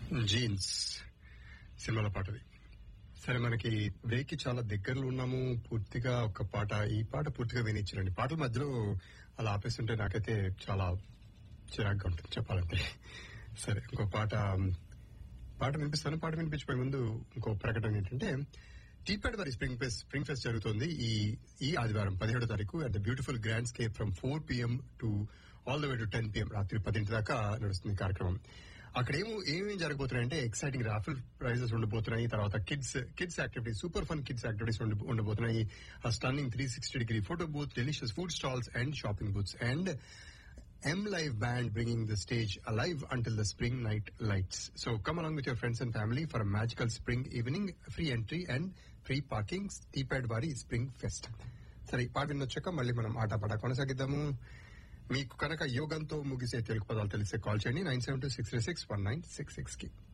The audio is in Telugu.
జీన్స్ సినిమాల పాటది సరే మనకి బ్రేక్ కి చాలా దగ్గరలో ఉన్నాము పూర్తిగా ఒక పాట ఈ పాట పూర్తిగా వినిచ్చారండి పాటల మధ్యలో అలా ఆపేస్తుంటే నాకైతే చాలా చిరాగ్గా ఉంటుంది చెప్పాలంటే సరే ఇంకో పాట పాట వినిపిస్తాను పాట వినిపించిపోయే ముందు ఇంకో ప్రకటన ఏంటంటే టీపాడ్ వారి స్ప్రింగ్ ఫెస్ట్ స్ప్రింగ్ ఫెస్ట్ జరుగుతోంది ఈ ఈ ఆదివారం పదిహేడో తారీఖు at the beautiful grand scape from four PM to all the way to ten PM రాత్రి పదింటి దాకా నడుస్తుంది ఈ కార్యక్రమం అక్కడ ఏమో ఏమేమి జరగబోతున్నాయంటే ఎక్సైటింగ్ రాఫిల్ ప్రైజెస్ ఉండబోతున్నాయి తర్వాత kids kids activities super fun kids activities ఉండబోతున్నాయి ఆ stunning three sixty degree photo booth delicious food stalls and shopping booths and M Live Band bringing the stage alive until the spring night lights. So come along with your friends and family for a magical spring evening, free entry and free parking, Teapad Vari Spring Fest. సరే ఈ పాట వినొచ్చాక మళ్ళీ మనం ఆట పాట కొనసాగిద్దాము మీకు కనుక యోగంతో ముగిసే తెలుగు పదాలు తెలిసే కాల్ చేయండి nine seven two six three six one nine six six కి